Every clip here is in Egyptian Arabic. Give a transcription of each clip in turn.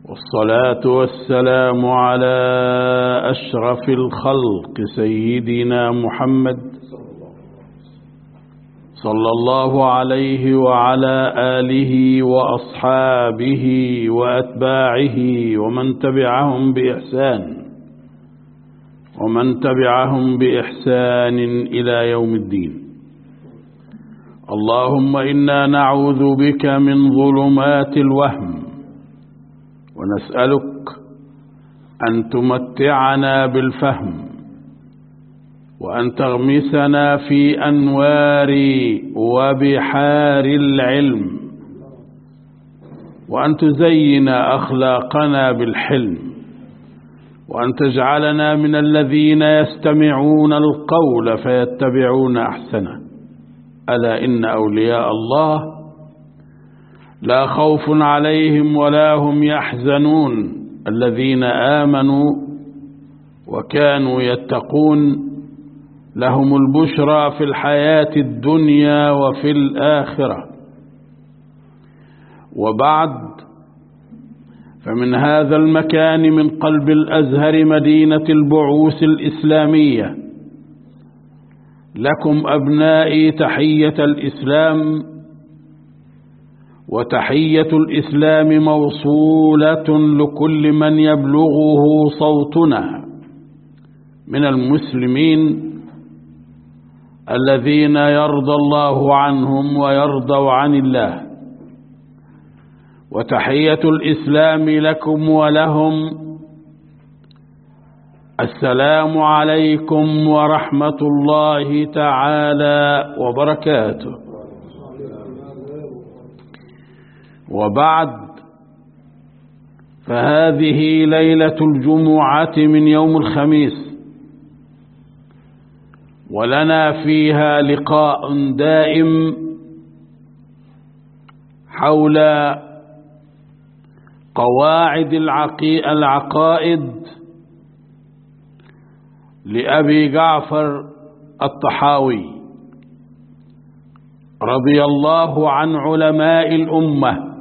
والصلاة والسلام على أشرف الخلق سيدنا محمد صلى الله عليه وعلى آله وأصحابه وأتباعه ومن تبعهم بإحسان ومن تبعهم بإحسان إلى يوم الدين اللهم إنا نعوذ بك من ظلمات الوهم ونسألك أن تمتعنا بالفهم وأن تغمسنا في أنوار وبحار العلم وأن تزين أخلاقنا بالحلم وأن تجعلنا من الذين يستمعون القول فيتبعون أحسنه ألا إن أولياء الله لا خوف عليهم ولا هم يحزنون الذين آمنوا وكانوا يتقون لهم البشرى في الحياة الدنيا وفي الآخرة وبعد فمن هذا المكان من قلب الأزهر مدينة البعوث الإسلامية لكم أبنائي تحية الإسلام وتحية الإسلام موصولة لكل من يبلغه صوتنا من المسلمين الذين يرضى الله عنهم ويرضوا عن الله وتحية الإسلام لكم ولهم السلام عليكم ورحمة الله تعالى وبركاته وبعد فهذه ليلة الجمعة من يوم الخميس ولنا فيها لقاء دائم حول قواعد العقائد لأبي جعفر الطحاوي رضي الله عن علماء الأمة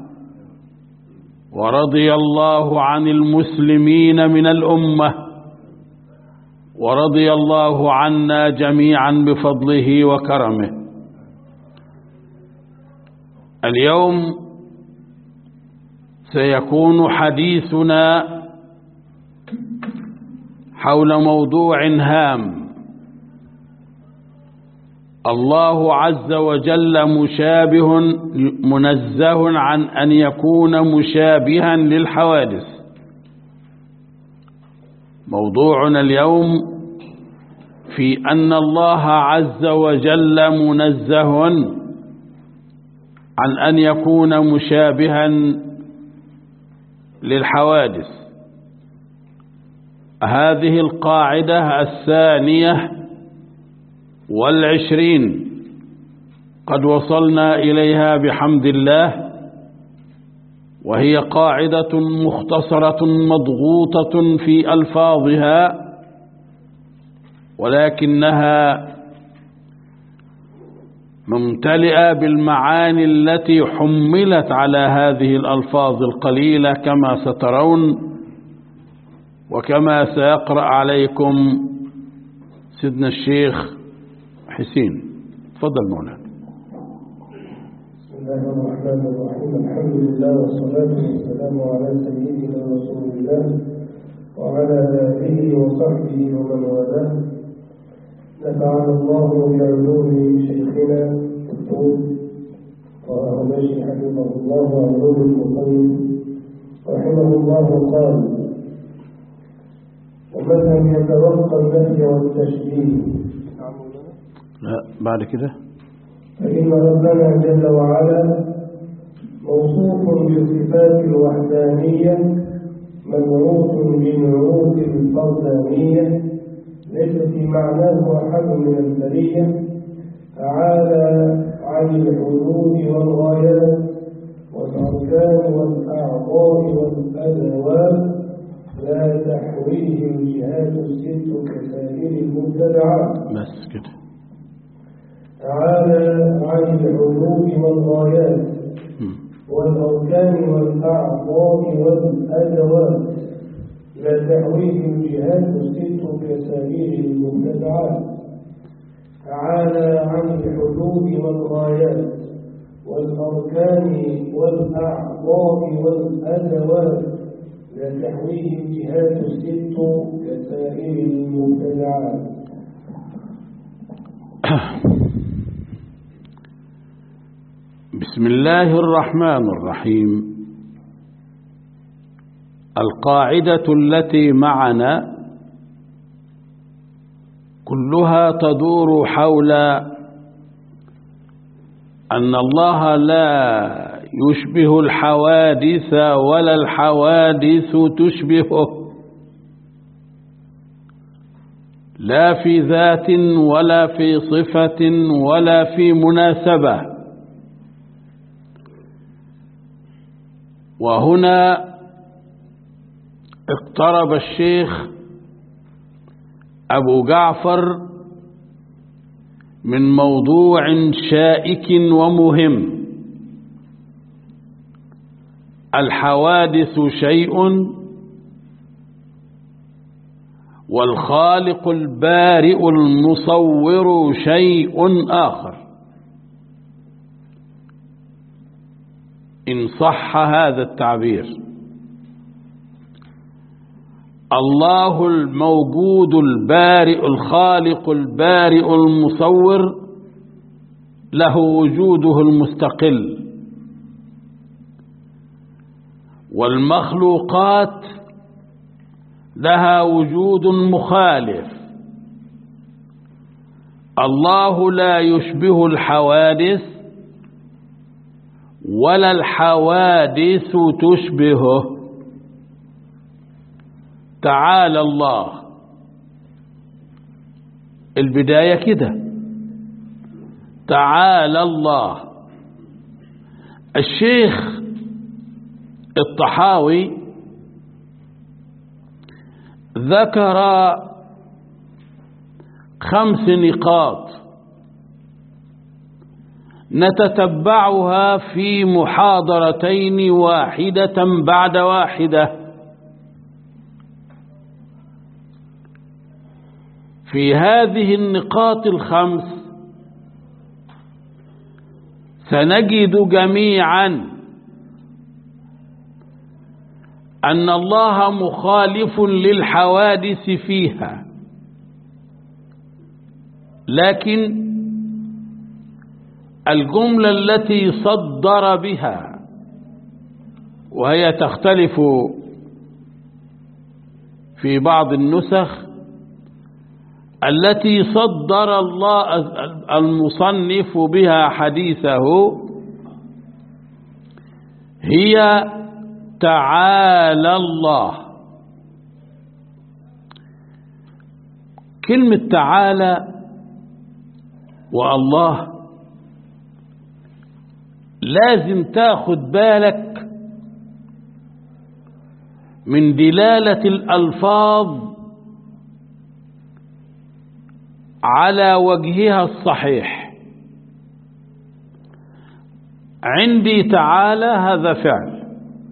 ورضي الله عن المسلمين من الأمة ورضي الله عنا جميعا بفضله وكرمه اليوم سيكون حديثنا حول موضوع هام الله عز وجل مشابه منزه عن أن يكون مشابها للحوادث موضوعنا اليوم في أن الله عز وجل منزه عن أن يكون مشابها للحوادث هذه القاعدة الثانية والعشرين قد وصلنا إليها بحمد الله وهي قاعدة مختصرة مضغوطة في ألفاظها ولكنها ممتلئة بالمعاني التي حملت على هذه الألفاظ القليلة كما سترون وكما سيقرأ عليكم سيدنا الشيخ حسين تفضل مولانا بسم الله الرحمن الرحيم الحمد لله والصلاة والسلام على سيدنا رسول الله وعلى آله وصحبه ومن والاه نفعنا الله بعلوم شيخنا الدكتور طه مشي حفظه الله وعلوم المصنف رحمه الله قال ومن يتوقع النفي والتشبيه لا بعد كده فإن ربنا جل وعلا موصوف بالصفات الوحدانية منعوت بنعوت الفردانية ليس في معناه أحد من البرية تعالى عن الحدود والغايات والأركان والأعضاء والأدوات لا تحويه الجهات الست كسائر المبتدعات بس كده تعالى عن العلوم والغايات مم. والأركان والأركان والأعضاء والأدوات لا تحويه الجهات الست كسائر المبتدعات تعالى عن الحدود والغايات والأركان والأعضاء والأدوات لا تحويه الجهات الست كسائر المبتدعات بسم الله الرحمن الرحيم القاعدة التي معنا كلها تدور حول أن الله لا يشبه الحوادث ولا الحوادث تشبهه لا في ذات ولا في صفة ولا في مناسبة وهنا اقترب الشيخ أبو جعفر من موضوع شائك ومهم الحوادث شيء والخالق البارئ المصور شيء آخر إن صح هذا التعبير الله الموجود البارئ الخالق البارئ المصور له وجوده المستقل والمخلوقات لها وجود مخالف الله لا يشبه الحوادث ولا الحوادث تشبهه تعالى الله البداية كده تعالى الله الشيخ الطحاوي ذكر خمس نقاط نتتبعها في محاضرتين واحدة بعد واحدة في هذه النقاط الخمس سنجد جميعا أن الله مخالف للحوادث فيها لكن الجملة التي صدر بها وهي تختلف في بعض النسخ التي صدر الله المصنف بها حديثه هي تعالى الله كلمة تعالى والله لازم تاخد بالك من دلالة الألفاظ على وجهها الصحيح عندي تعالى هذا فعل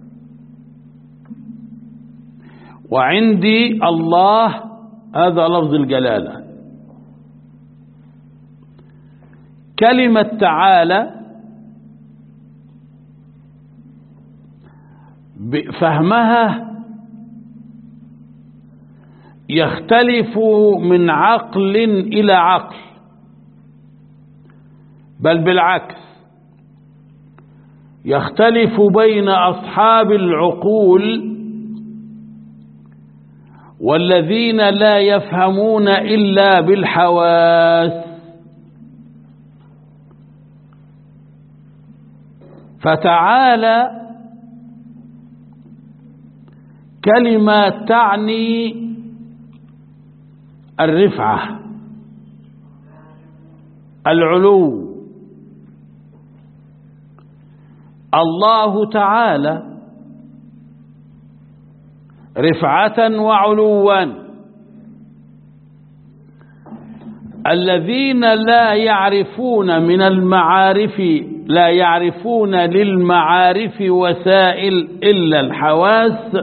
وعندي الله هذا لفظ الجلالة كلمة تعالى فهمها يختلف من عقل إلى عقل بل بالعكس يختلف بين أصحاب العقول والذين لا يفهمون إلا بالحواس فتعالى كلمة تعني الرفعة العلو الله تعالى رفعة وعلوا الذين لا يعرفون من المعارف لا يعرفون للمعارف وسائل إلا الحواس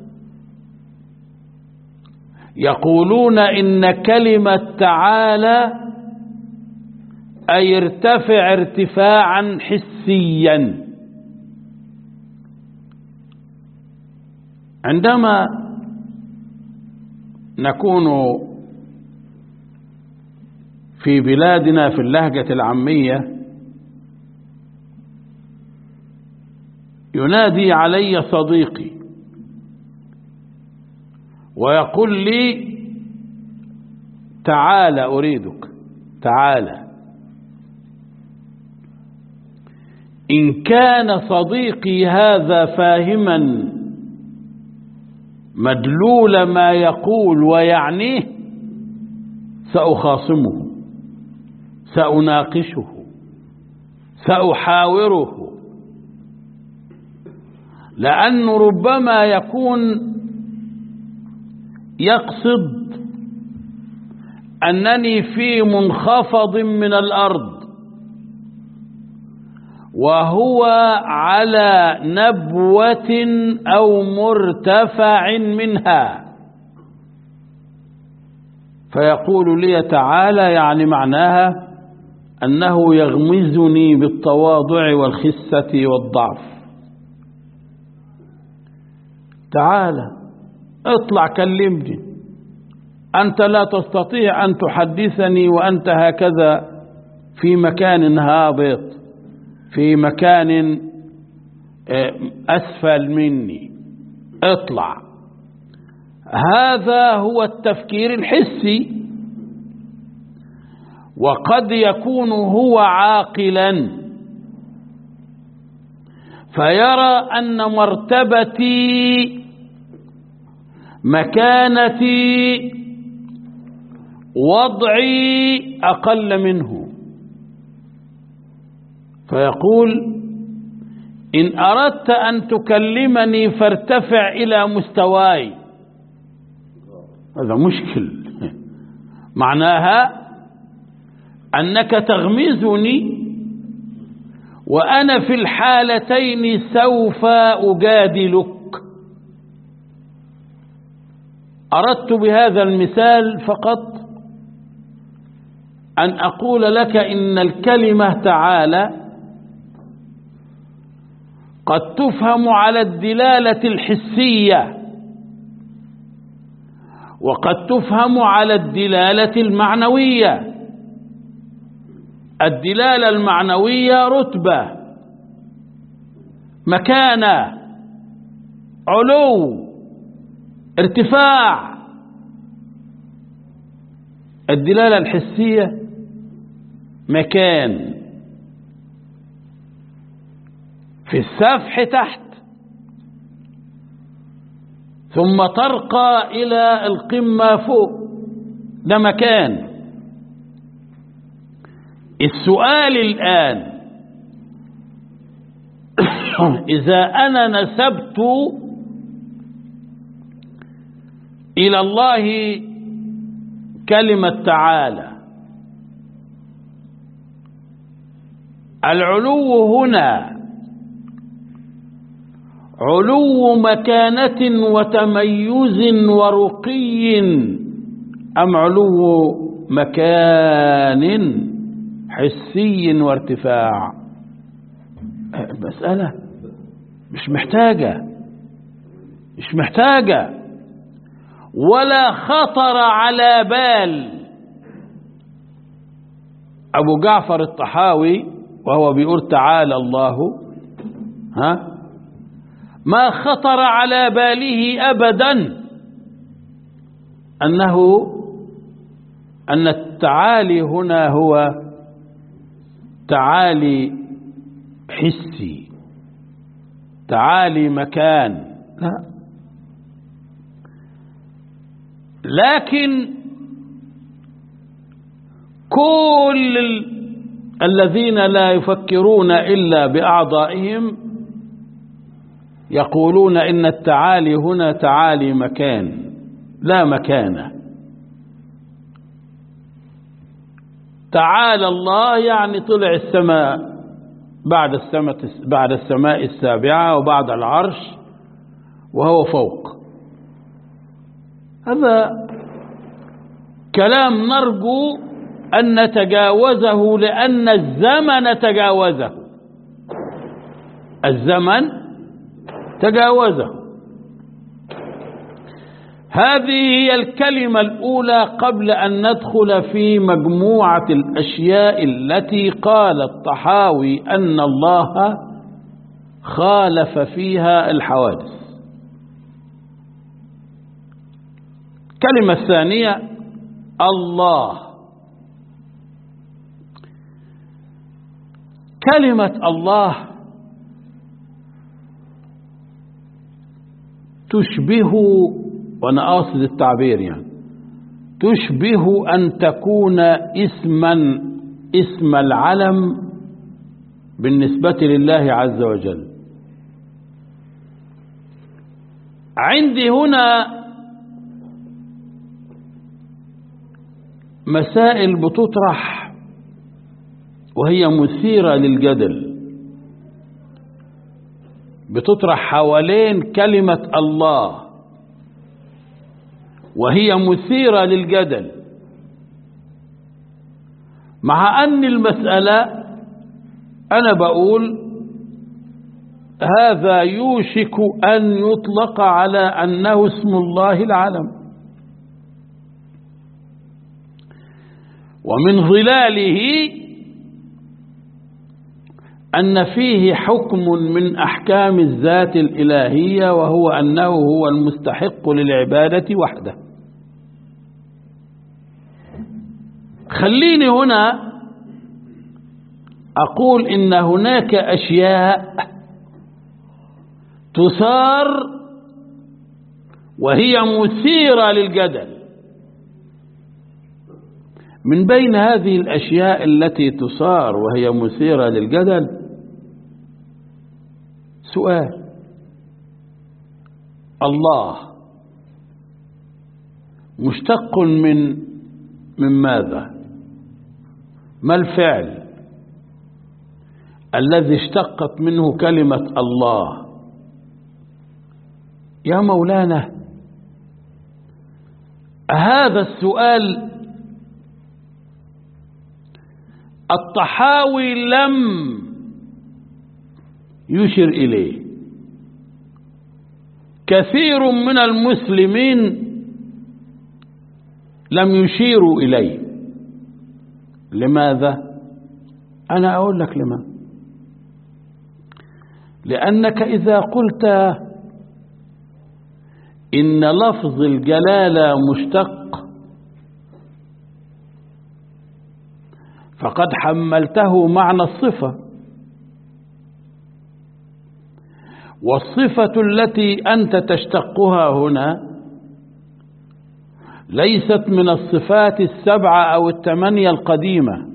يقولون إن كلمة تعالى أي ارتفع ارتفاعا حسيا عندما نكون في بلادنا في اللهجة العامية ينادي علي صديقي ويقول لي تعال أريدك تعال إن كان صديقي هذا فاهما مدلول ما يقول ويعنيه سأخاصمه سأناقشه سأحاوره لأنه ربما يكون يقصد أنني في منخفض من الأرض وهو على نبوة أو مرتفع منها فيقول لي تعالى يعني معناها أنه يغمزني بالتواضع والخسة والضعف تعالى اطلع كلمني أنت لا تستطيع أن تحدثني وأنت هكذا في مكان هابط في مكان أسفل مني اطلع هذا هو التفكير الحسي وقد يكون هو عاقلا فيرى أن مرتبتي مكانتي وضعي أقل منه فيقول إن أردت أن تكلمني فارتفع إلى مستواي هذا مشكل معناها أنك تغمزني وأنا في الحالتين سوف أجادلك أردت بهذا المثال فقط أن أقول لك إن الكلمة تعالى قد تفهم على الدلالة الحسية وقد تفهم على الدلالة المعنوية الدلالة المعنوية رتبة مكانة علو ارتفاع الدلالة الحسية مكان في السفح تحت ثم ترقى إلى القمة فوق ده مكان السؤال الآن إذا أنا نسبت إلى الله كلمة تعالى العلو هنا علو مكانة وتميز ورقي أم علو مكان حسي وارتفاع مسألة مش محتاجة مش محتاجة ولا خطر على بال أبو جعفر الطحاوي وهو بيقول تعالى الله ها ما خطر على باله أبدا أنه أن التعالي هنا هو تعالي حسي تعالي مكان لا لكن كل ال... الذين لا يفكرون إلا بأعضائهم يقولون إن التعالي هنا تعالي مكان لا مكانه تعالى الله يعني طلع السماء بعد السماء بعد السماء السابعة وبعد العرش وهو فوق هذا كلام نرجو أن نتجاوزه لأن الزمن تجاوزه الزمن تجاوزه هذه هي الكلمة الأولى قبل أن ندخل في مجموعة الأشياء التي قال الطحاوي أن الله خالف فيها الحوادث الكلمة الثانية الله كلمة الله تشبه وأنا قاصد التعبير يعني تشبه أن تكون اسما اسم العلم بالنسبة لله عز وجل عندي هنا مسائل بتطرح وهي مثيرة للجدل بتطرح حوالين كلمة الله وهي مثيرة للجدل مع أن المسألة أنا بقول هذا يوشك أن يطلق على أنه اسم الله العلم ومن ظلاله أن فيه حكم من أحكام الذات الإلهية وهو أنه هو المستحق للعبادة وحده خليني هنا أقول إن هناك أشياء تثار وهي مثيرة للجدل من بين هذه الأشياء التي تثار وهي مثيرة للجدل سؤال الله مشتق من من ماذا ما الفعل الذي اشتقت منه كلمة الله يا مولانا هذا السؤال الطحاوي لم يشر إليه كثير من المسلمين لم يشيروا إليه لماذا أنا أقول لك لماذا لأنك إذا قلت إن لفظ الجلالة مشتق فقد حملته معنى الصفة والصفة التي أنت تشتقها هنا ليست من الصفات السبعة أو الثمانية القديمة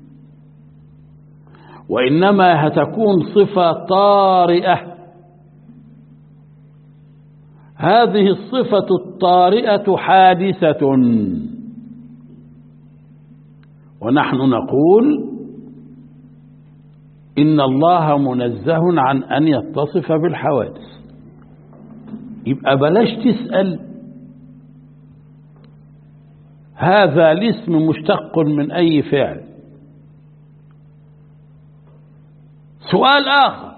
وإنما هتكون صفة طارئة هذه الصفة الطارئة حادثة ونحن نقول إن الله منزه عن أن يتصف بالحوادث يبقى بلاش تسأل هذا الاسم مشتق من أي فعل سؤال آخر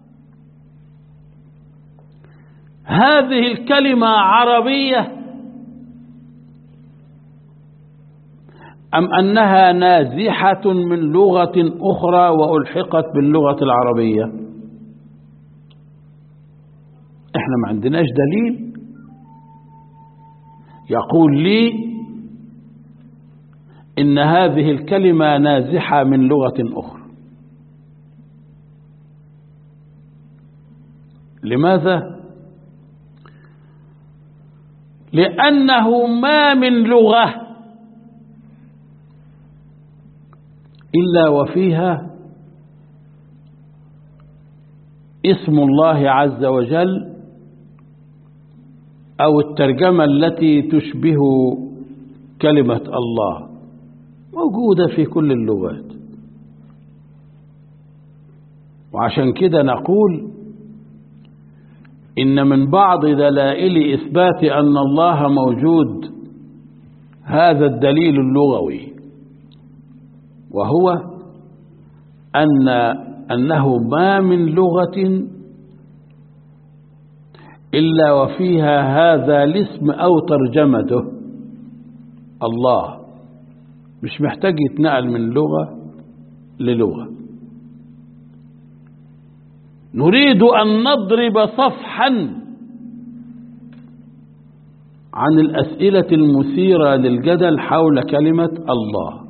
هذه الكلمة عربية أم أنها نازحة من لغة أخرى وألحقت باللغة العربية احنا ما عندناش دليل يقول لي إن هذه الكلمة نازحة من لغة أخرى لماذا؟ لأنه ما من لغة إلا وفيها اسم الله عز وجل أو الترجمة التي تشبه كلمة الله موجودة في كل اللغات وعشان كده نقول إن من بعض دلائل إثبات أن الله موجود هذا الدليل اللغوي وهو أن أنه ما من لغة إلا وفيها هذا الاسم أو ترجمته الله مش محتاج يتنقل من لغة للغة نريد أن نضرب صفحا عن الأسئلة المثيرة للجدل حول كلمة الله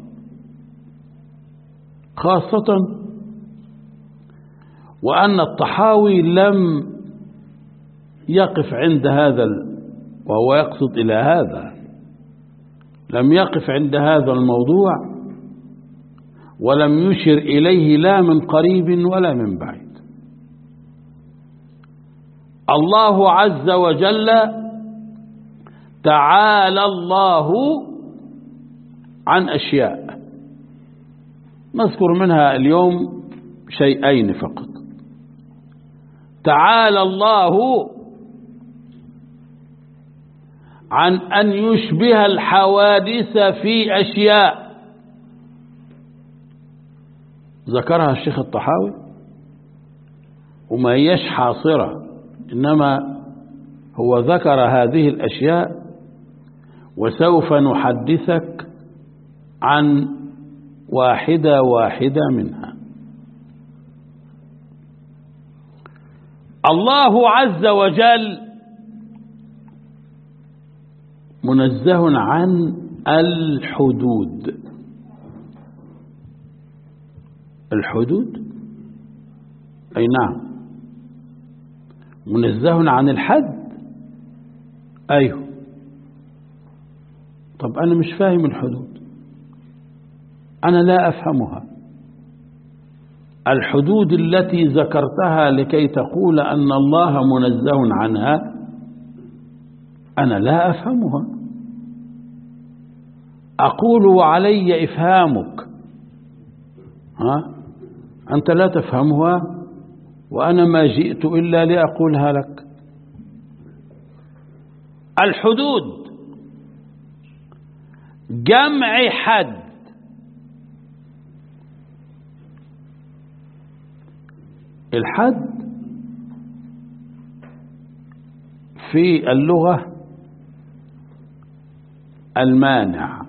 خاصة وأن الطحاوي لم يقف عند هذا وهو يقصد إلى هذا لم يقف عند هذا الموضوع ولم يشر إليه لا من قريب ولا من بعيد الله عز وجل تعالى الله عن أشياء نذكر منها اليوم شيئين فقط تعالى الله عن أن يشبه الحوادث في أشياء ذكرها الشيخ الطحاوي وما هيش حاصرة إنما هو ذكر هذه الأشياء وسوف نحدثك عن واحدة واحدة منها الله عز وجل منزه عن الحدود الحدود أي نعم منزه عن الحد أيوه طب أنا مش فاهم الحدود أنا لا أفهمها الحدود التي ذكرتها لكي تقول أن الله منزه عنها أنا لا أفهمها أقول وعلي إفهامك ها أنت لا تفهمها وأنا ما جئت إلا لأقولها لك الحدود جمع حد الحد في اللغة المانع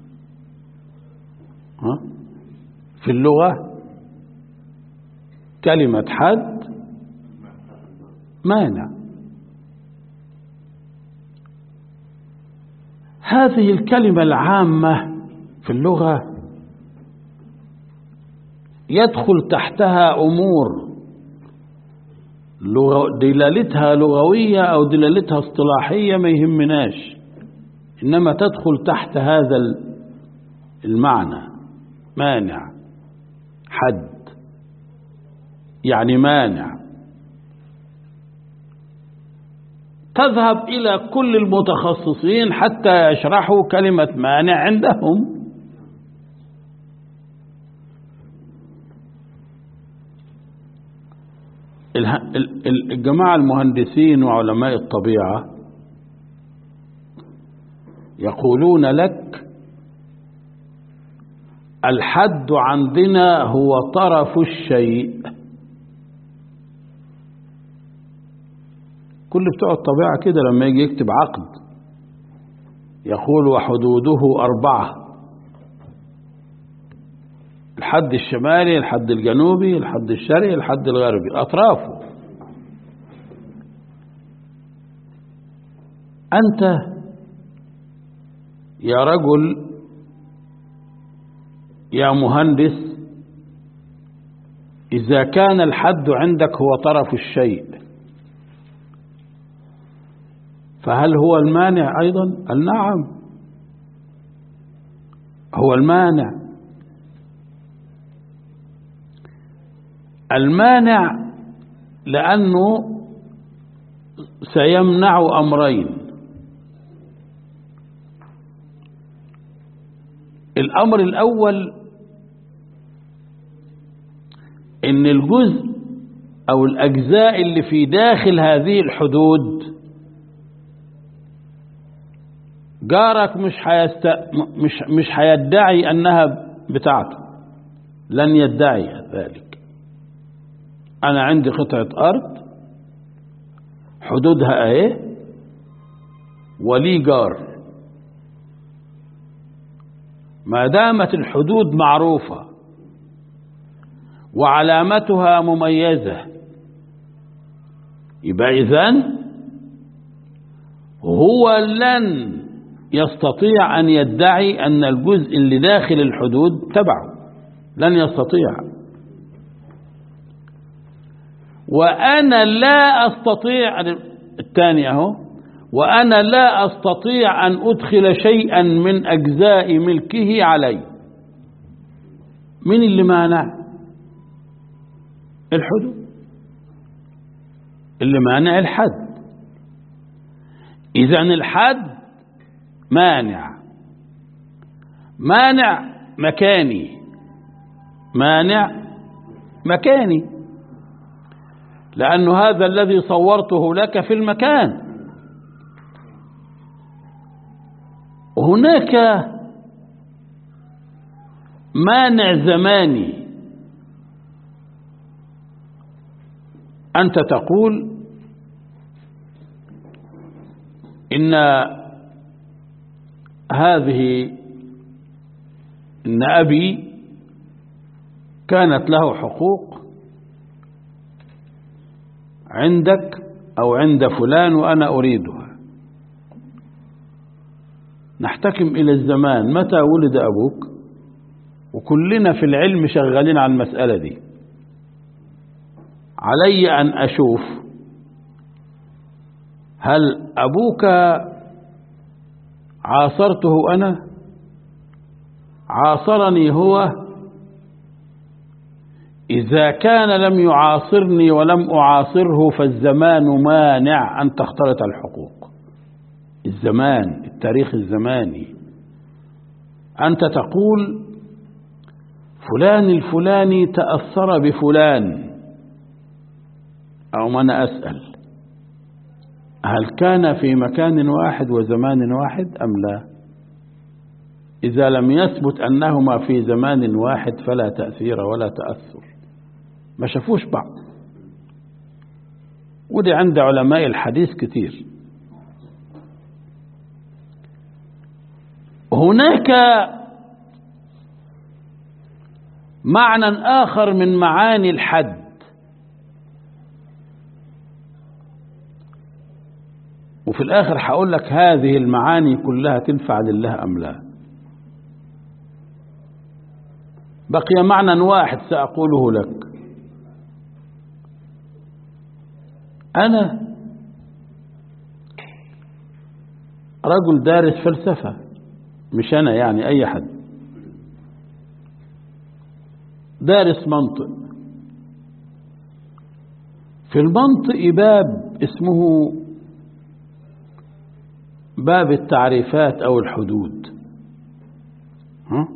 ها؟ في اللغة كلمة حد مانع هذه الكلمة العامة في اللغة يدخل تحتها أمور دلالتها لغوية أو دلالتها اصطلاحية ما يهمناش إنما تدخل تحت هذا المعنى مانع حد يعني مانع تذهب إلى كل المتخصصين حتى يشرحوا كلمة مانع عندهم الجماعة المهندسين وعلماء الطبيعة يقولون لك الحد عندنا هو طرف الشيء كل بتوع الطبيعة كده لما يجي يكتب عقد يقول وحدوده أربعة الحد الشمالي الحد الجنوبي الحد الشرقي الحد الغربي أطرافه أنت يا رجل يا مهندس إذا كان الحد عندك هو طرف الشيء فهل هو المانع أيضا النعم هو المانع المانع لأنه سيمنع أمرين الأمر الأول إن الجزء أو الأجزاء اللي في داخل هذه الحدود جارك مش حيست... مش مش هيدعي أنها بتاعته لن يدعي ذلك أنا عندي قطعة أرض حدودها اهي ولي جار ما دامت الحدود معروفة وعلامتها مميزة يبقى إذن هو لن يستطيع أن يدعي أن الجزء اللي داخل الحدود تبعه لن يستطيع وأنا لا أستطيع الثاني أهو وأنا لا أستطيع أن أدخل شيئا من أجزاء ملكه علي من اللي مانع الحدود اللي مانع الحد إذا الحد مانع مانع مكاني مانع مكاني لأن هذا الذي صورته لك في المكان هناك مانع زماني أنت تقول إن هذه إن أبي كانت له حقوق عندك أو عند فلان وأنا أريدها نحتكم إلى الزمان متى ولد أبوك وكلنا في العلم شغالين على المسألة دي علي أن أشوف هل أبوك عاصرته أنا عاصرني هو إذا كان لم يعاصرني ولم أعاصره فالزمان مانع أن تختلط الحقوق الزمان التاريخ الزماني أنت تقول فلان الفلاني تأثر بفلان أو ما أنا أسأل هل كان في مكان واحد وزمان واحد أم لا إذا لم يثبت أنهما في زمان واحد فلا تأثير ولا تأثر ما شافوش بعض ودي عند علماء الحديث كتير هناك معنى آخر من معاني الحد وفي الآخر هقول لك هذه المعاني كلها تنفع لله أم لا بقي معنى واحد سأقوله لك أنا رجل دارس فلسفة مش أنا يعني أي حد دارس منطق في المنطق باب اسمه باب التعريفات أو الحدود ها؟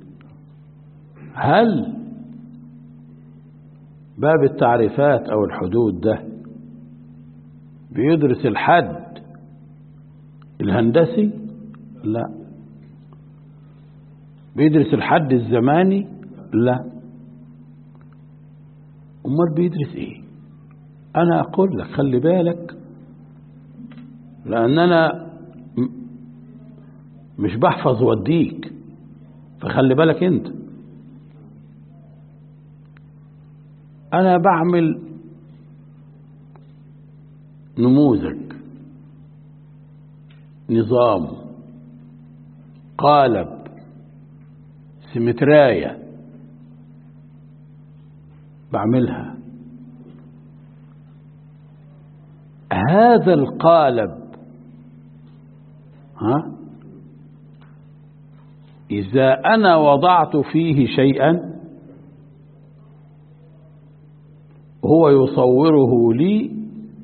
هل باب التعريفات أو الحدود ده بيدرس الحد الهندسي لا بيدرس الحد الزماني لا امال بيدرس ايه انا اقول لك خلي بالك لان انا مش بحفظ واديك فخلي بالك انت انا بعمل نموذج نظام قالب سمتراية بعملها هذا القالب ها إذا أنا وضعت فيه شيئا هو يصوره لي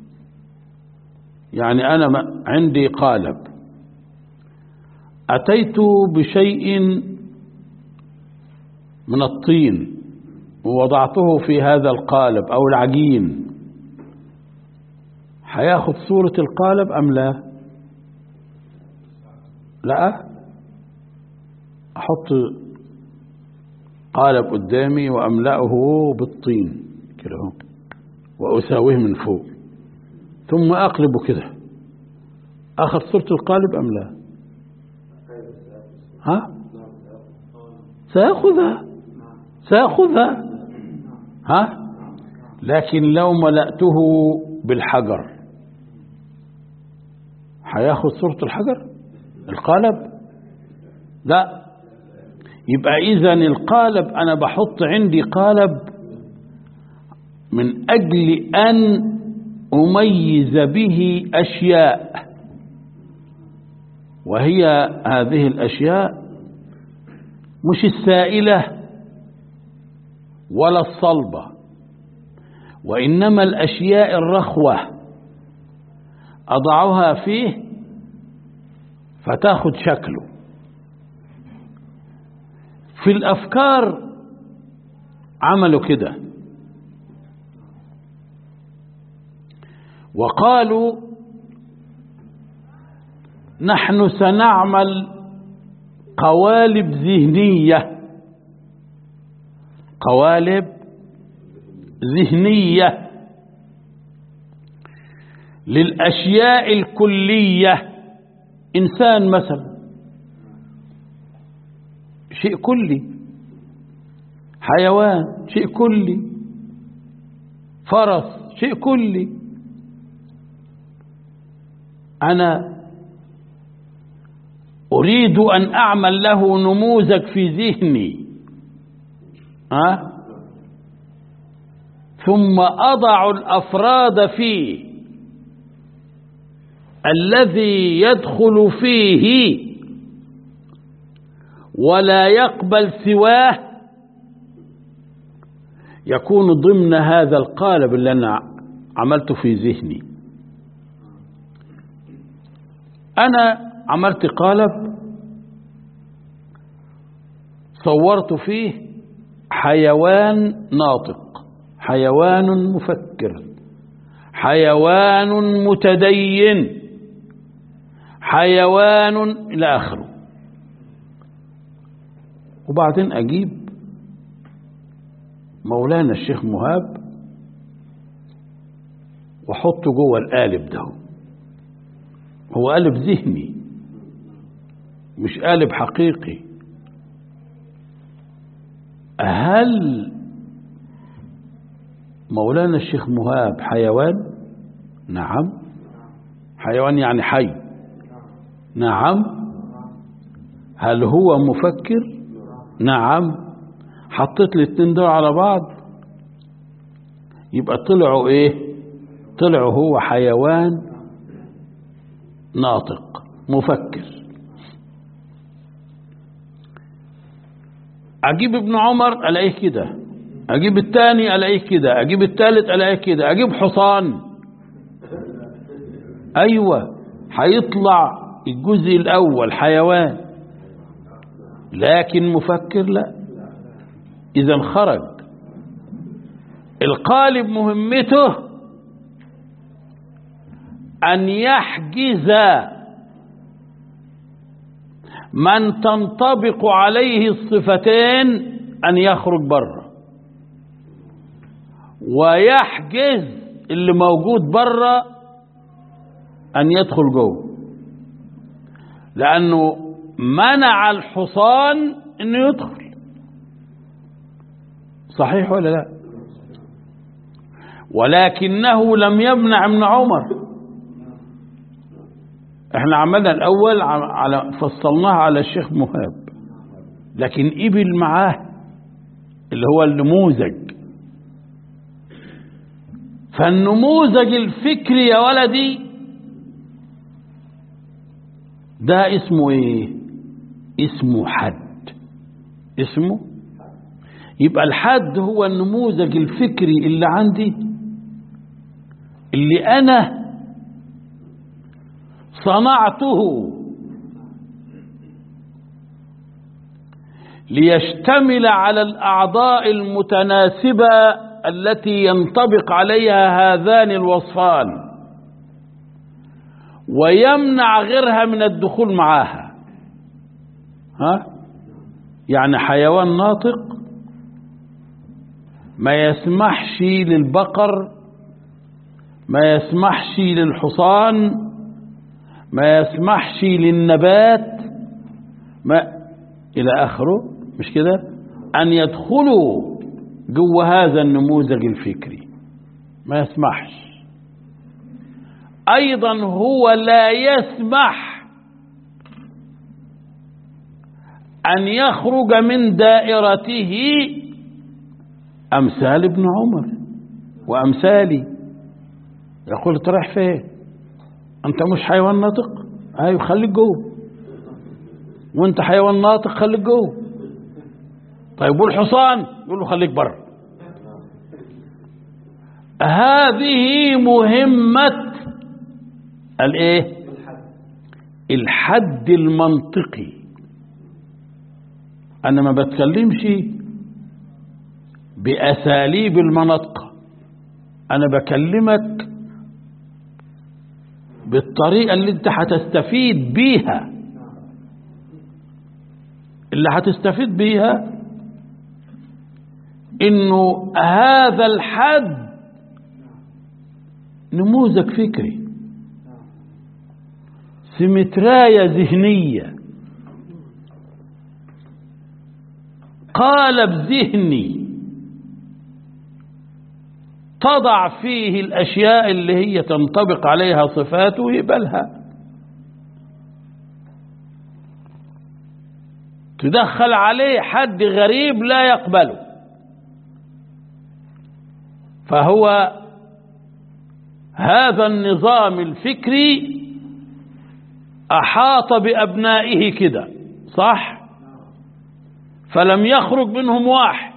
يعني أنا عندي قالب أتيت بشيء من الطين ووضعته في هذا القالب أو العجين هياخد صورة القالب أم لا لا أحط قالب قدامي وأملأه بالطين كده اهو وأساويه من فوق ثم أقلبه كده أخذ صورة القالب أم لا ها سيأخذها سيأخذها ها لكن لو ملأته بالحجر هياخد صورة الحجر القالب لا يبقى إذا القالب أنا بحط عندي قالب من أجل أن أميز به أشياء وهي هذه الأشياء مش السائلة ولا الصلبة وإنما الأشياء الرخوة أضعها فيه فتاخد شكله في الأفكار عملوا كده وقالوا نحن سنعمل قوالب ذهنية قوالب ذهنية للأشياء الكلية إنسان مثلا شيء كلي حيوان شيء كلي فرس شيء كلي أنا أريد أن أعمل له نموذج في ذهني ها ثم أضع الأفراد فيه الذي يدخل فيه ولا يقبل سواه يكون ضمن هذا القالب اللي أنا عملته في ذهني أنا عملت قالب صورت فيه حيوان ناطق حيوان مفكر حيوان متدين حيوان إلى آخره وبعدين أجيب مولانا الشيخ مهاب وحطه جوه القالب ده هو قالب ذهني مش قالب حقيقي هل مولانا الشيخ مهاب حيوان نعم حيوان يعني حي نعم هل هو مفكر نعم حطيت الاثنين دول على بعض يبقى طلعوا ايه طلعوا هو حيوان ناطق مفكر اجيب ابن عمر الاقيه كده اجيب الثاني الاقيه كده اجيب الثالث الاقيه كده اجيب حصان ايوه هيطلع الجزء الاول حيوان لكن مفكر لا اذا خرج القالب مهمته ان يحجز من تنطبق عليه الصفتين ان يخرج بره ويحجز اللي موجود بره ان يدخل جوه لانه منع الحصان انه يدخل صحيح ولا لا ولكنه لم يمنع ابن عمر احنا عملنا الاول على فصلناها على الشيخ مهاب لكن قبل معاه اللي هو النموذج فالنموذج الفكري يا ولدي ده اسمه ايه اسمه حد اسمه يبقى الحد هو النموذج الفكري اللي عندي اللي انا صنعته ليشتمل على الأعضاء المتناسبة التي ينطبق عليها هذان الوصفان ويمنع غيرها من الدخول معها ها يعني حيوان ناطق ما يسمحش للبقر ما يسمحش للحصان ما يسمحش للنبات ما إلى آخره مش كده أن يدخلوا جوه هذا النموذج الفكري ما يسمحش أيضا هو لا يسمح أن يخرج من دائرته أمثال ابن عمر وأمثالي يقول أنت رايح فين أنت مش حيوان ناطق أيوه خليك جوه وأنت حيوان ناطق خليك جوه طيب والحصان يقول له خليك بره هذه مهمة الايه الحد المنطقي انا ما بتكلمش باساليب المناطق انا بكلمك بالطريقة اللي انت هتستفيد بيها اللي هتستفيد بيها انه هذا الحد نموذج فكري سمتراية ذهنية قالب ذهني تضع فيه الأشياء اللي هي تنطبق عليها صفاته ويقبلها تدخل عليه حد غريب لا يقبله فهو هذا النظام الفكري أحاط بأبنائه كده صح فلم يخرج منهم واحد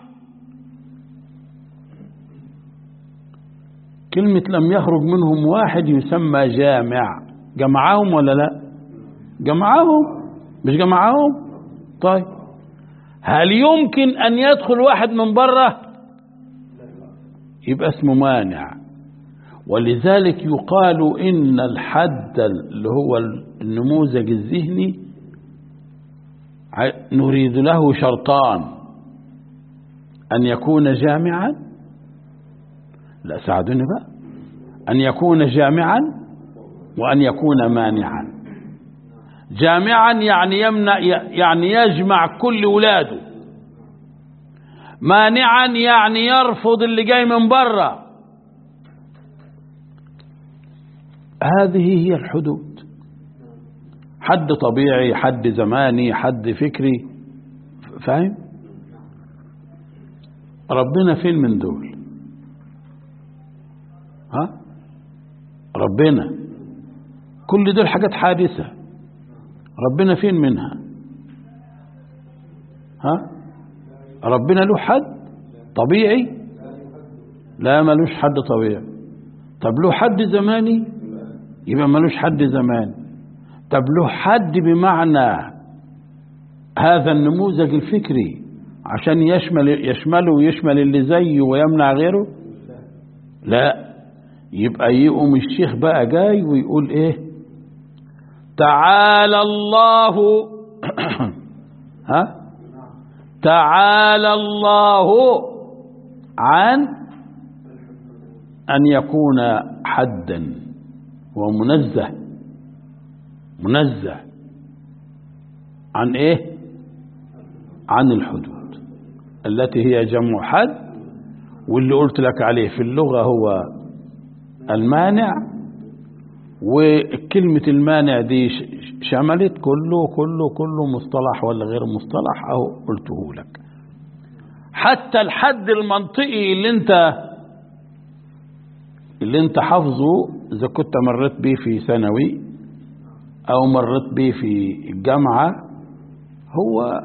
كلمة لم يخرج منهم واحد يسمى جامع جمعهم ولا لا جمعهم مش جمعهم طيب هل يمكن أن يدخل واحد من بره يبقى اسمه مانع ولذلك يقال إن الحد اللي هو النموذج الذهني نريد له شرطان أن يكون جامعا لا ساعدوني بقى أن يكون جامعا وأن يكون مانعا جامعا يعني يمنع يعني يجمع كل ولاده مانعا يعني يرفض اللي جاي من بره هذه هي الحدود حد طبيعي حد زماني حد فكري فاهم ربنا فين من دول ها ربنا كل دول حاجات حادثة ربنا فين منها ها ربنا له حد طبيعي لا ملوش حد طبيعي طب له حد زماني يبقى ملوش حد زماني طب له حد بمعنى هذا النموذج الفكري عشان يشمل يشمله ويشمل اللي زيه ويمنع غيره لا يبقى يقوم الشيخ بقى جاي ويقول ايه تعالى الله ها تعالى الله عن أن يكون حدا ومنزه منزه عن ايه عن الحدود التي هي جمع حد واللي قلت لك عليه في اللغة هو المانع وكلمة المانع دي شملت كله كله كله مصطلح ولا غير مصطلح أو قلته لك حتى الحد المنطقي اللي انت اللي انت حافظه اذا كنت مريت بيه في ثانوي او مريت بيه في الجامعة هو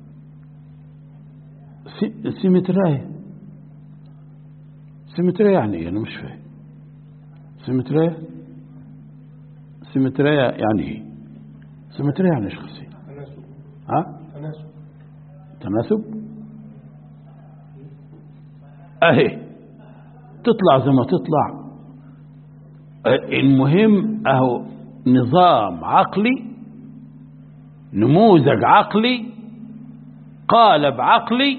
سيمتراية سيمتراية يعني ايه انا مش فاهم سيمتراية سيمتراية يعني ايه سيمتراية يعني ايش خسي ها تناسب اهي تطلع زي ما تطلع المهم اهو نظام عقلي نموذج عقلي قالب عقلي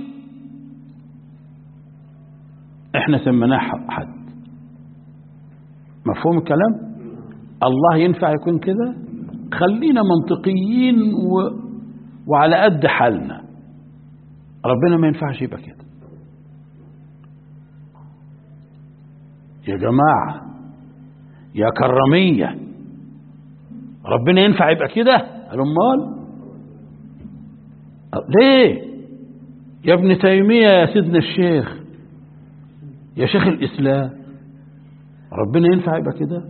احنا سميناه حد مفهوم الكلام الله ينفع يكون كده خلينا منطقيين و... وعلى قد حالنا ربنا ما ينفعش يبقى كده يا جماعة يا كرمية ربنا ينفع يبقى كده قالوا امال ليه يا ابن تيمية يا سيدنا الشيخ يا شيخ الإسلام ربنا ينفع يبقى كده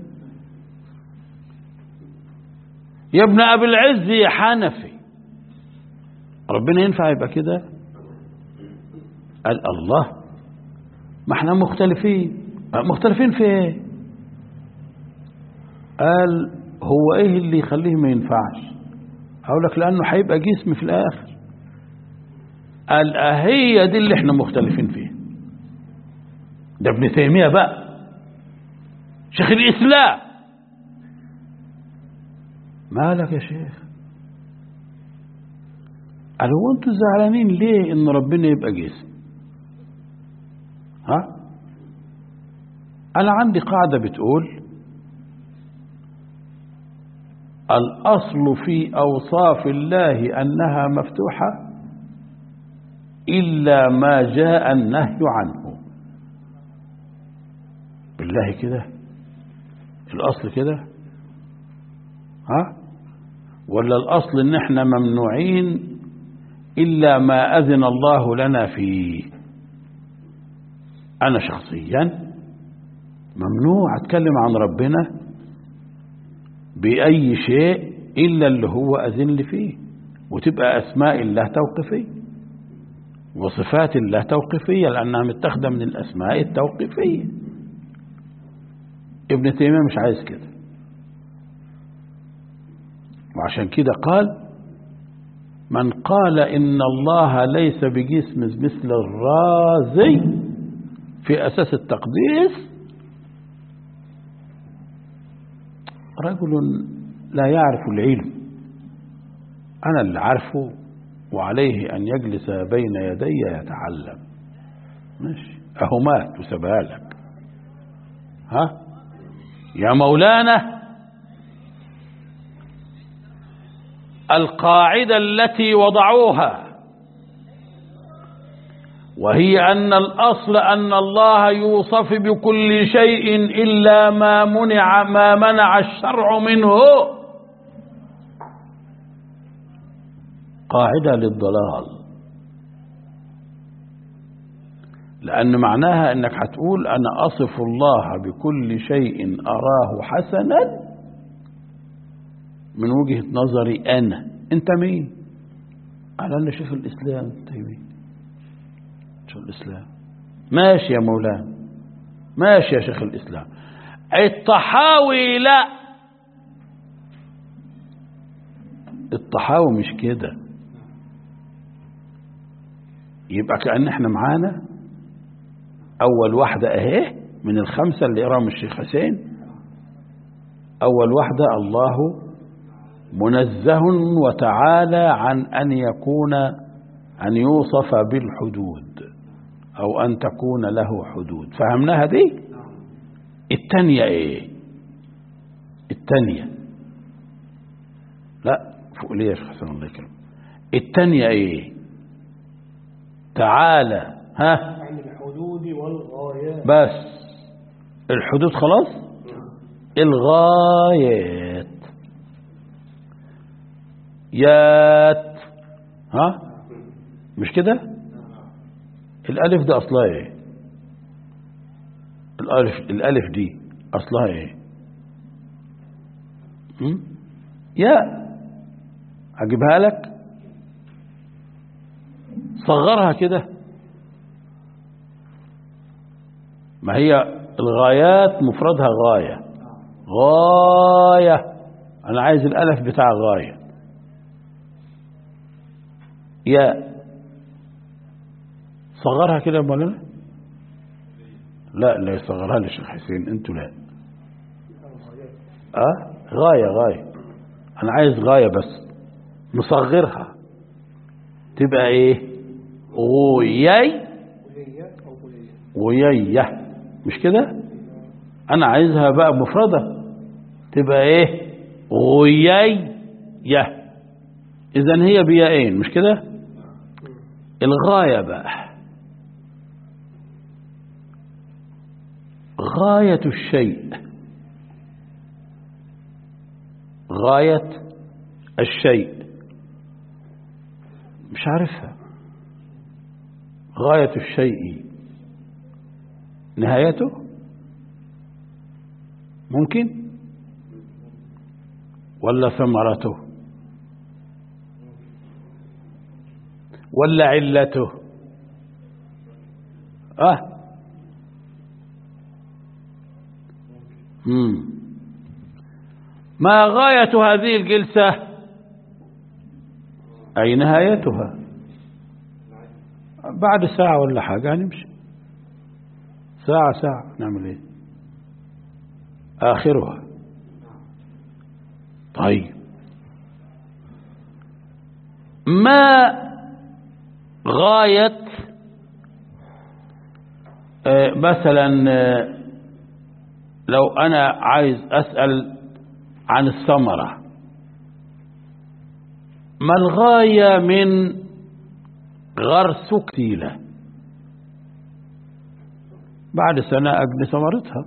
يا ابن أبي العز يا حنفي ربنا ينفع يبقى كده قال الله ما احنا مختلفين مختلفين في ايه قال هو ايه اللي يخليه ما ينفعش اقول لك لانه هيبقى جسم في الاخر قال هي دي اللي احنا مختلفين فيها ده ابن تيميه بقى شيخ الاسلام مالك يا شيخ قال هو انتوا زعلانين ليه ان ربنا يبقى جسم ها انا عندي قاعده بتقول الاصل في اوصاف الله انها مفتوحه الا ما جاء النهي عنه بالله كده الاصل كده ها ولا الاصل ان احنا ممنوعين الا ما اذن الله لنا فيه انا شخصيا ممنوع اتكلم عن ربنا باي شيء الا اللي هو اذن لي فيه وتبقى اسماء الله توقيفيه وصفات الله توقيفيه لانها متاخده من الاسماء التوقيفيه ابن تيميه مش عايز كده وعشان كده قال من قال إن الله ليس بجسم مثل الرازي في أساس التقديس رجل لا يعرف العلم أنا اللي عارفه وعليه أن يجلس بين يدي يتعلم ماشي أهو مات وسبها لك ها يا مولانا القاعدة التي وضعوها وهي أن الأصل أن الله يوصف بكل شيء إلا ما منع ما منع الشرع منه قاعدة للضلال لأن معناها أنك هتقول أنا أصف الله بكل شيء أراه حسنا من وجهة نظري أنا أنت مين على أنا شيخ الإسلام أنت مين شيخ الإسلام ماشي يا مولانا ماشي يا شيخ الإسلام الطحاوي لا الطحاوي مش كده يبقى كأن احنا معانا أول واحدة أهي من الخمسة اللي قراهم الشيخ حسين أول واحدة الله منزه وتعالى عن أن يكون أن يوصف بالحدود أو أن تكون له حدود فهمناها دي التانية إيه التانية لا فوق ليه يا شيخ حسن الله يكرم التانية إيه تعالى ها عن الحدود والغايات بس الحدود خلاص الغايات يات ها مش كده الالف ده اصلها ايه الالف الالف دي اصلها ايه م? يا اجيبها لك صغرها كده ما هي الغايات مفردها غاية غاية أنا عايز الألف بتاع غاية يا صغرها كده يا مولانا لا لا يصغرها لي الشيخ حسين انتوا لا اه غاية غاية انا عايز غاية بس نصغرها تبقى ايه غويي قلية أو قلية غيية مش كده انا عايزها بقى مفردة تبقى ايه غيية اذا هي بيائين مش كده الغاية بقى غاية الشيء غاية الشيء مش عارفها غاية الشيء نهايته ممكن ولا ثمرته ولا علته اه مم. ما غاية هذه الجلسة أي نهايتها بعد ساعة ولا حاجة هنمشي ساعة ساعة نعمل ايه آخرها طيب ما غاية آه، مثلا آه، لو أنا عايز أسأل عن الثمرة ما الغاية من غرس كتيلة بعد سنة أجني ثمرتها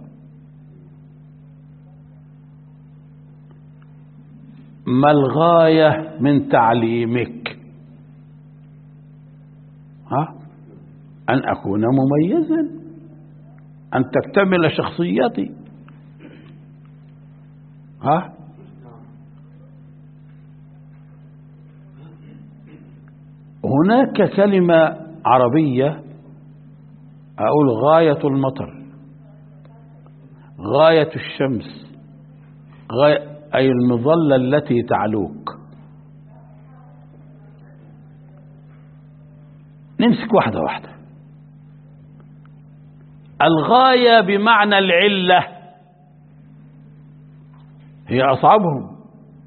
ما الغاية من تعليمك ها أن أكون مميزا أن تكتمل شخصيتي ها هناك كلمة عربية أقول غاية المطر غاية الشمس غاية أي المظلة التي تعلوك نمسك واحدة واحدة الغاية بمعنى العلة هي أصعبهم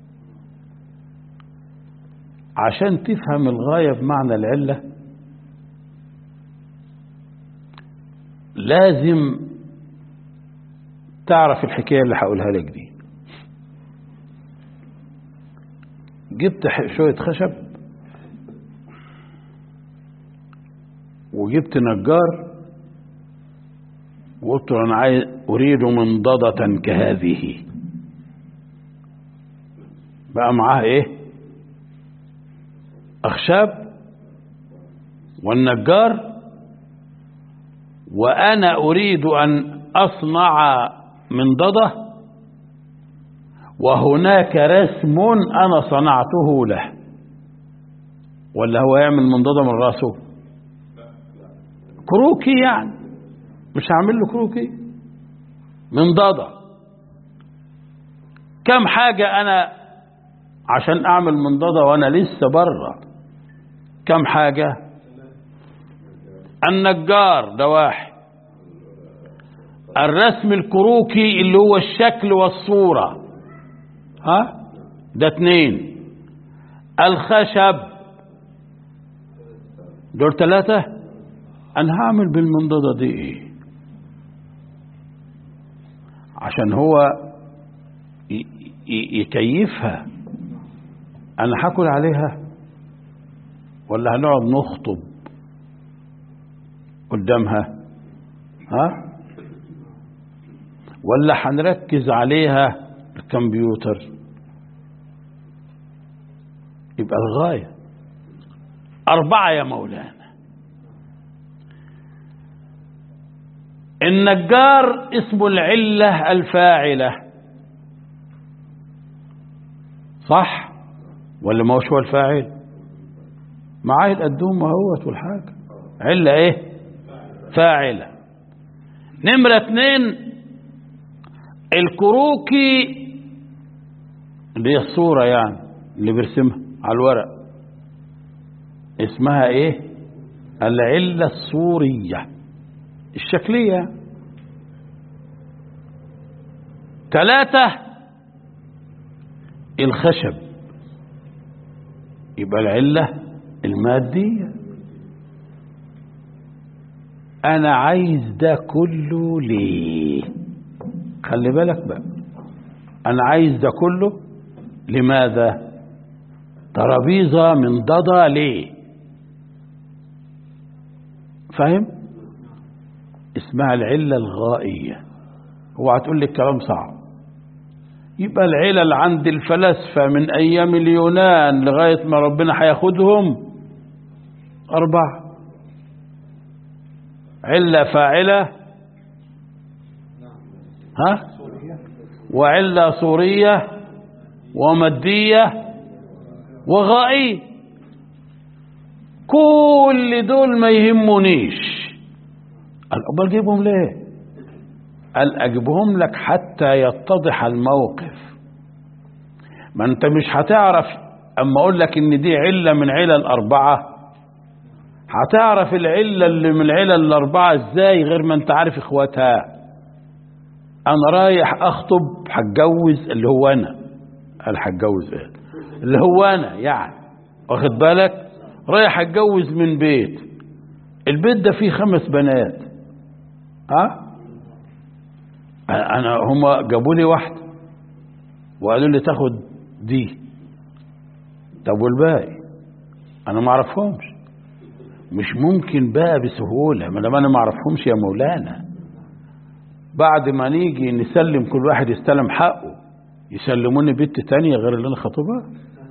عشان تفهم الغاية بمعنى العلة لازم تعرف الحكاية اللي هقولها لك دي جبت ح- شوية خشب وجبت نجار وقلت له أنا عايز أريد منضدة كهذه بقى معاه إيه أخشاب والنجار وأنا أريد أن أصنع منضدة وهناك رسم أنا صنعته له ولا هو يعمل منضدة من راسه كروكي يعني مش هعمل له كروكي منضدة كم حاجة أنا عشان أعمل منضدة وأنا لسه بره كم حاجة النجار ده واحد الرسم الكروكي اللي هو الشكل والصورة ها ده اتنين الخشب دول ثلاثة أنا هعمل بالمنضدة دي إيه عشان هو ي- ي- يكيفها أنا هاكل عليها ولا هنقعد نخطب قدامها ها ولا هنركز عليها الكمبيوتر يبقى الغاية أربعة يا مولانا النجار اسمه العلة الفاعلة صح ولا ما هوش هو الفاعل معاه القدوم اهوت والحاجة علة ايه فاعلة نمرة اتنين الكروكي اللي هي الصورة يعني اللي بيرسمها على الورق اسمها ايه العلة الصورية الشكلية ثلاثة الخشب يبقى العلة المادية أنا عايز ده كله ليه خلي بالك بقى أنا عايز ده كله لماذا ترابيزة من ضدا ليه فاهم اسمها العلة الغائية اوعى تقول لي الكلام صعب يبقى العلل عند الفلاسفة من أيام اليونان لغاية ما ربنا هياخدهم أربعة علة فاعلة ها وعلة صورية ومادية وغائية كل دول ما يهمونيش قال أمال جيبهم ليه قال أجيبهم لك حتى يتضح الموقف ما أنت مش هتعرف أما أقول لك إن دي علة من علل الأربعة هتعرف العلة اللي من العلل الأربعة إزاي غير ما أنت عارف إخواتها أنا رايح أخطب هتجوز اللي هو أنا قال هتجوز إيه اللي هو أنا يعني واخد بالك رايح أتجوز من بيت البيت ده فيه خمس بنات ها انا هم جابوا لي واحده وقالوا لي تاخد دي طب والباقي انا ما اعرفهمش مش ممكن بقى بسهوله ما دام انا ما اعرفهمش يا مولانا بعد ما نيجي نسلم كل واحد يستلم حقه يسلموني بنت تانية غير اللي انا خاطبها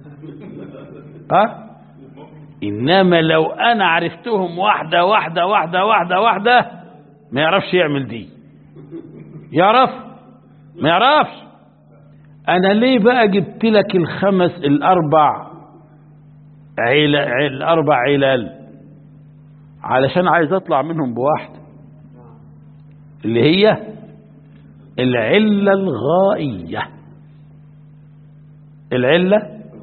ها انما لو انا عرفتهم واحده واحده واحده واحده واحده ما يعرفش يعمل دي يعرف ما يعرفش انا ليه بقى جبت لك الخمس الاربع عيل الاربع علل علشان عايز اطلع منهم بواحده اللي هي العله الغائيه العله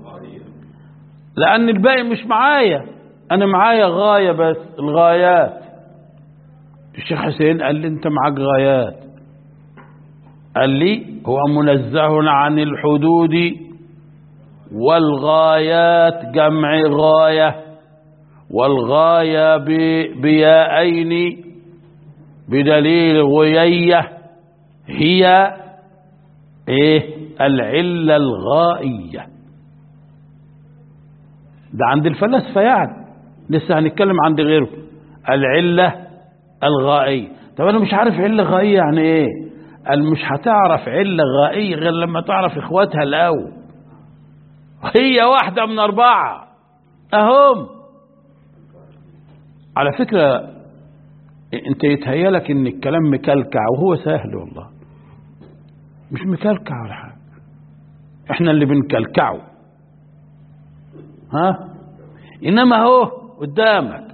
لان الباقي مش معايا انا معايا غايه بس الغايات الشيخ حسين قال لي انت معاك غايات قال لي هو منزه عن الحدود والغايات جمع غاية والغاية بياءين بدليل غيية هي ايه العلة الغائية ده عند الفلاسفة يعني لسه هنتكلم عند غيره العلة الغائية طب انا مش عارف علة غائية يعني ايه قال مش هتعرف علة غائية غير لما تعرف اخواتها الاول هي واحدة من اربعة اهم على فكرة انت يتهيالك ان الكلام مكلكع وهو سهل والله مش مكلكع ولا حاجة احنا اللي بنكلكعه ها انما هو قدامك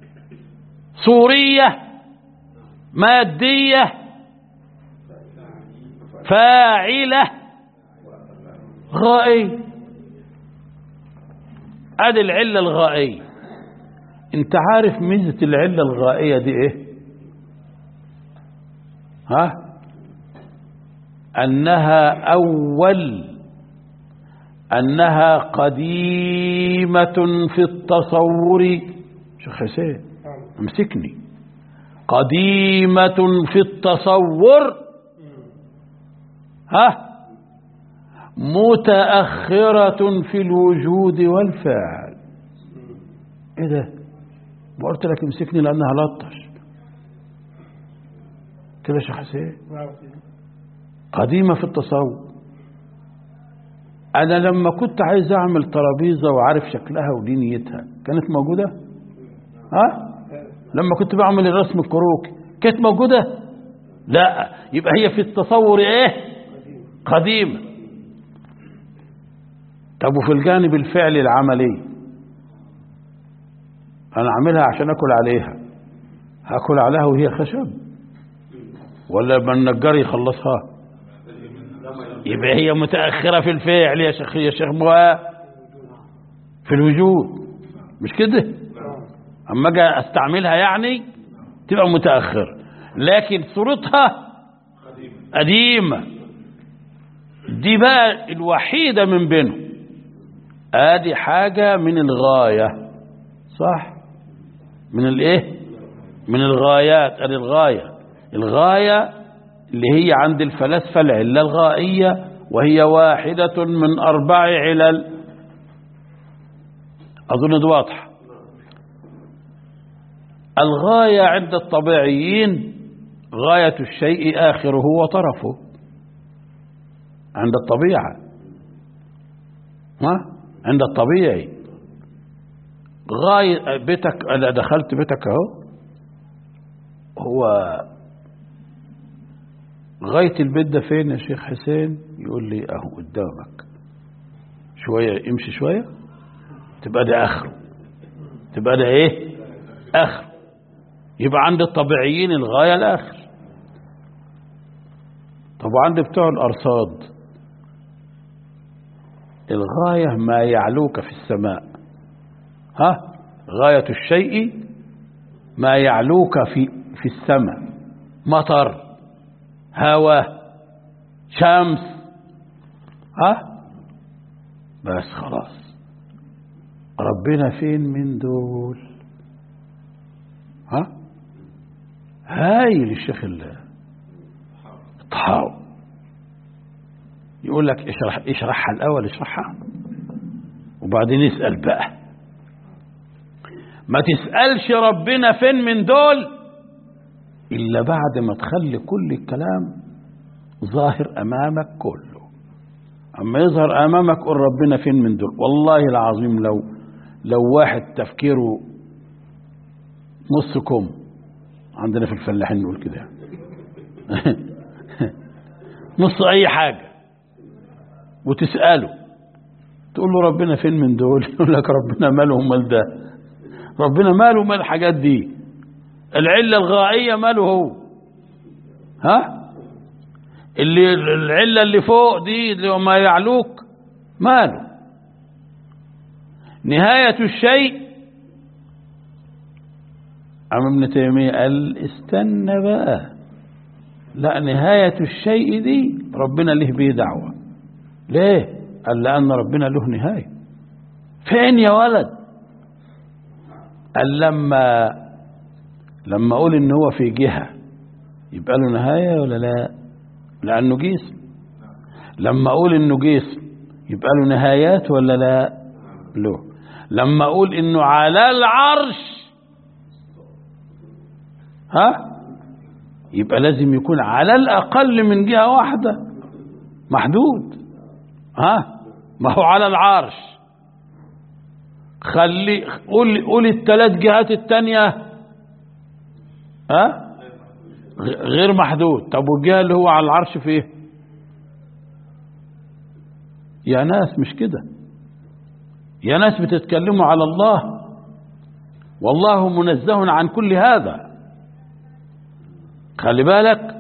صورية مادية فاعلة غائية ادي العلة الغائية انت عارف ميزة العلة الغائية دي ايه ها انها اول انها قديمة في التصور شيخ حسين امسكني قديمة في التصور ها متأخرة في الوجود والفعل ايه ده وقلت لك امسكني لانها لطش كده يا شيخ حسين قديمة في التصور انا لما كنت عايز اعمل ترابيزة وعارف شكلها ودينيتها كانت موجودة ها لما كنت بعمل الرسم الكروكي كانت موجودة لا يبقى هي في التصور ايه قديمة طب وفي الجانب الفعلي العملي انا اعملها عشان اكل عليها هاكل عليها وهي خشب ولا لما النجار يخلصها يبقى هي متأخرة في الفعل يا شيخ يا شيخ مواء في الوجود مش كده اما اجي استعملها يعني تبقى متاخر لكن صورتها قديمه دي بقى الوحيده من بينهم ادي حاجه من الغايه صح من الايه من الغايات ادي الغايه الغايه اللي هي عند الفلاسفه العله الغائيه وهي واحده من اربع علل اظن دي واضحه الغايه عند الطبيعيين غايه الشيء اخره وطرفه عند الطبيعه ها عند الطبيعي غاية بيتك أنا دخلت بيتك أهو هو غاية البيت ده فين يا شيخ حسين يقول لي أهو قدامك شوية امشي شوية تبقى ده آخره تبقى ده إيه آخره يبقى عند الطبيعيين الغاية الآخر طب عند بتوع الأرصاد الغاية ما يعلوك في السماء ها غاية الشيء ما يعلوك في في السماء مطر هواء شمس ها بس خلاص ربنا فين من دول ها هايل الشيخ الله الطحاوي يقول لك اشرح اشرحها الاول اشرحها وبعدين اسال بقى ما تسالش ربنا فين من دول الا بعد ما تخلي كل الكلام ظاهر امامك كله اما يظهر امامك قول ربنا فين من دول والله العظيم لو لو واحد تفكيره نص كم عندنا في الفلاحين نقول كده نص اي حاجه وتسأله تقول له ربنا فين من دول يقول لك ربنا ماله مال ده ربنا ماله مال الحاجات دي العلة الغائية ماله هو ها اللي العلة اللي فوق دي اللي ما يعلوك ماله نهاية الشيء عم ابن تيمية قال استنى بقى لا نهاية الشيء دي ربنا له بيه دعوة ليه قال لأن ربنا له نهاية فين يا ولد قال لما لما أقول إن هو في جهة يبقى له نهاية ولا لا لأنه جسم لما أقول إنه جسم يبقى له نهايات ولا لا له لما أقول إنه على العرش ها يبقى لازم يكون على الأقل من جهة واحدة محدود ها ما هو على العرش خلي قول قول الثلاث جهات التانية ها غير محدود طب والجهة اللي هو على العرش فيه يا ناس مش كده يا ناس بتتكلموا على الله والله منزه عن كل هذا خلي بالك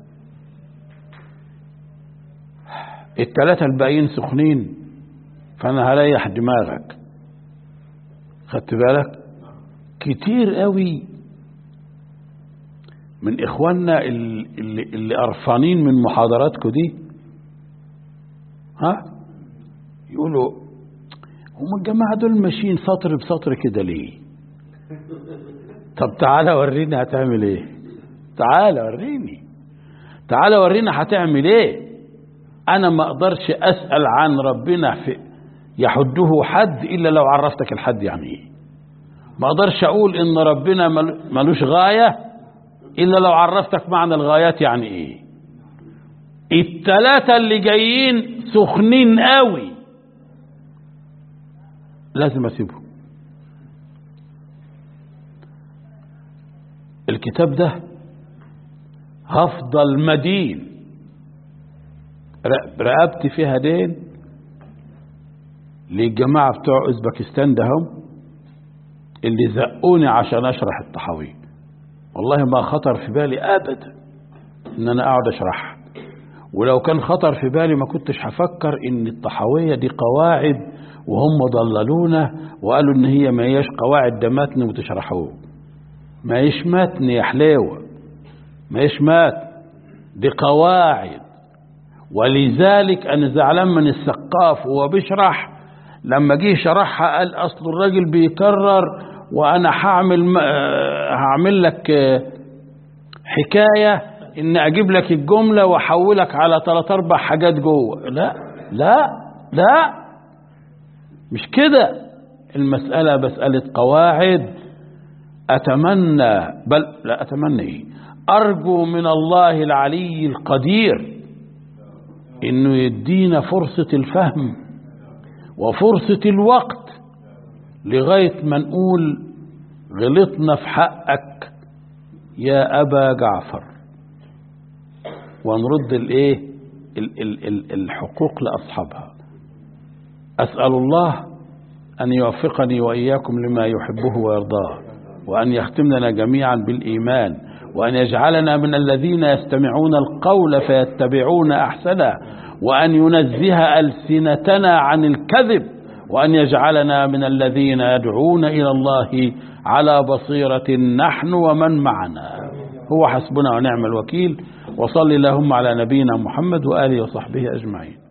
الثلاثة الباقيين سخنين فأنا هريح دماغك خدت بالك كتير قوي من إخواننا اللي, اللي قرفانين من محاضراتكم دي ها يقولوا هم الجماعة دول ماشيين سطر بسطر كده ليه طب تعالى وريني هتعمل ايه تعالى وريني تعالى ورينا هتعمل ايه انا ما اقدرش اسال عن ربنا في يحده حد الا لو عرفتك الحد يعني ايه ما اقدرش اقول ان ربنا ملوش غايه الا لو عرفتك معنى الغايات يعني ايه التلاتة اللي جايين سخنين قوي لازم اسيبهم الكتاب ده هفضل مدين رقبتي فيها دين للجماعة بتوع أوزبكستان ده هم اللي زقوني عشان أشرح الطحاوي والله ما خطر في بالي أبدا إن أنا أقعد أشرحها ولو كان خطر في بالي ما كنتش هفكر ان الطحاوية دي قواعد وهم ضللونا وقالوا ان هي ما هياش قواعد ده متن وتشرحوه ما هيش متن يا حلاوة ما هيش متن دي قواعد ولذلك انا زعلان من السقاف وهو بيشرح لما جه شرحها قال اصل الراجل بيكرر وانا هعمل هعمل لك حكايه ان اجيب لك الجمله واحولك على ثلاث اربع حاجات جوه لا لا لا مش كده المساله مساله قواعد اتمنى بل لا اتمنى ايه ارجو من الله العلي القدير انه يدينا فرصه الفهم وفرصه الوقت لغايه ما نقول غلطنا في حقك يا ابا جعفر ونرد الايه الحقوق لاصحابها اسال الله ان يوفقني واياكم لما يحبه ويرضاه وان يختم لنا جميعا بالايمان وان يجعلنا من الذين يستمعون القول فيتبعون احسنه وان ينزه السنتنا عن الكذب وان يجعلنا من الذين يدعون الى الله على بصيره نحن ومن معنا هو حسبنا ونعم الوكيل وصل اللهم على نبينا محمد واله وصحبه اجمعين